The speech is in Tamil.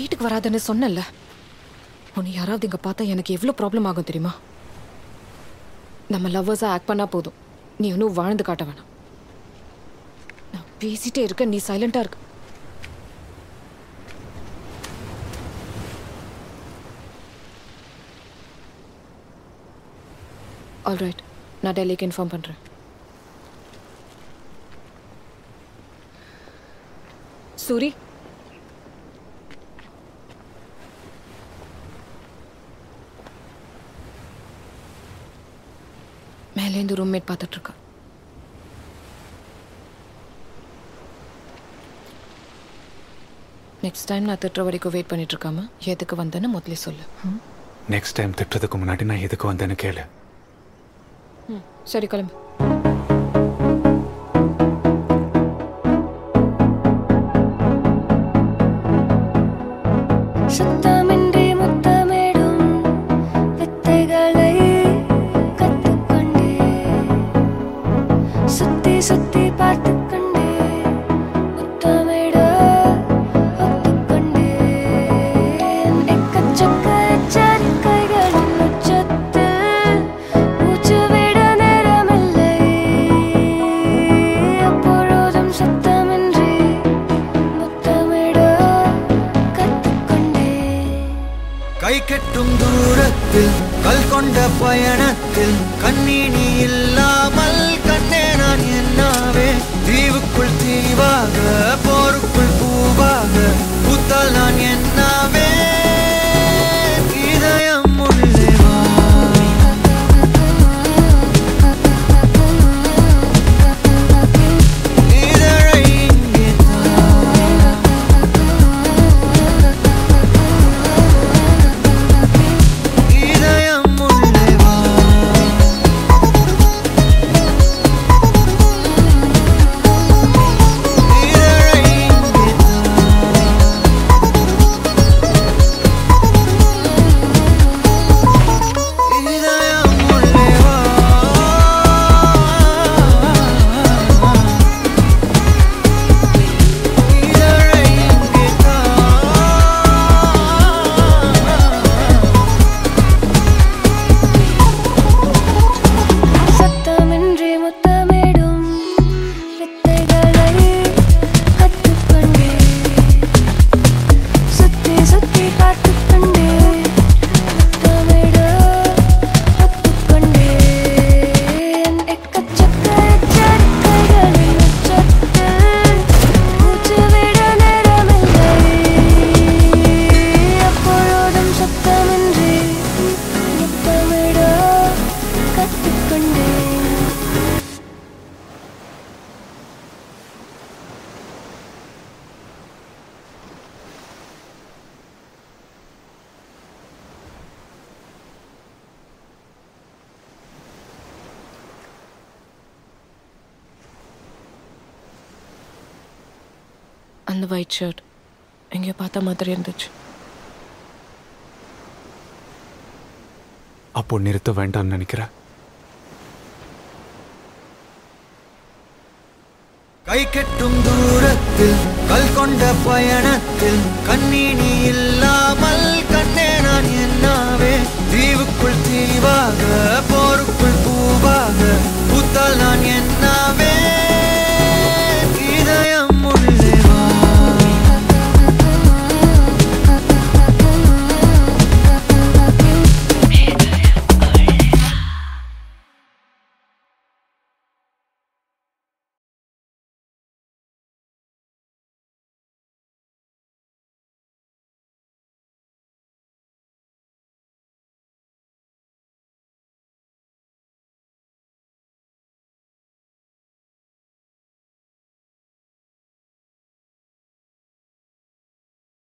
வீட்டுக்கு வராதுன்னு சொன்னல உன்னை யாராவது இங்க பார்த்தா எனக்கு எவ்வளவு ப்ராப்ளம் ஆகும் தெரியுமா நம்ம லவ்வர்ஸா ஆக்ட் பண்ணா போதும் நீ இன்னும் வாழ்ந்து காட்ட வேணாம் நான் பேசிட்டே இருக்க நீ சைலண்டா இருக்க ஆல்ரைட் நான் டெல்லிக்கு இன்ஃபார்ம் பண்றேன் சூரி மேலேருந்து ரூம்மேட் பார்த்துட்டு இருக்கா நெக்ஸ்ட் டைம் நான் திட்டுற வரைக்கும் வெயிட் பண்ணிட்டு இருக்காம எதுக்கு வந்தேன்னு முதல்ல சொல்லு ம்? நெக்ஸ்ட் டைம் திட்டுறதுக்கு முன்னாடி நான் எதுக்கு வந்தேன்னு கேளு ம் சரி கிளம்பு சுத்தமின்றி முத்தமிடும் வித்தைகளை கற்றுக்கொண்டே சுத்தி சுத்தி பார்த்து கொண்டே முத்தமிட ஒத்துக்கொண்டே எக்கச்சக்க எச்சரிக்கைகளின் உச்சத்தில் மூச்சு விட நேரமில்லை அப்பொழுதும் சுத்தமின்றி முத்தமிட கற்றுக்கொண்டே கை கெட்டும் தூரத்தில் கல் கொண்ட பயணத்தில் கண்ணீனி இல்லாமல் கண்ணே நான் என்னாவே தீவுக்குள் தீவாக போருக்குள் பூவாக பூத்தால் நான் என்னாவே இதயம் உள்ளே வா இதழை இங்கே இதயம் உள்ளே வா இதழை இங்கே இதயம் உள்ளே வா இதழை இங்கே தா சத்தமின்றி முத்தமிடும் வித்தைகளை கற்றுக்கொண்டே சுத்தி சுத்தி பார்த்துக்கொண்டே முத்தமிட ஒத்துக்கொண்டே எக்கச்சக்க எச்சரிக்கைகளின் உச்சத்தில் மூச்சு விட நேரமில்லை அப்பொழுதும் சத்தமின்றி முத்தமிட கற்றுக்கொண்டேன் அந்த ஒயிட் ஷர்ட் எங்கேயோ பார்த்த மாதிரி இருந்துச்சு அப்போ நிறுத்த வேண்டாம்னு நினைக்கிறேன் கை கெட்டும் தூரத்தில் கல் கொண்ட பயணத்தில் கண்ணீனி இல்லாமல்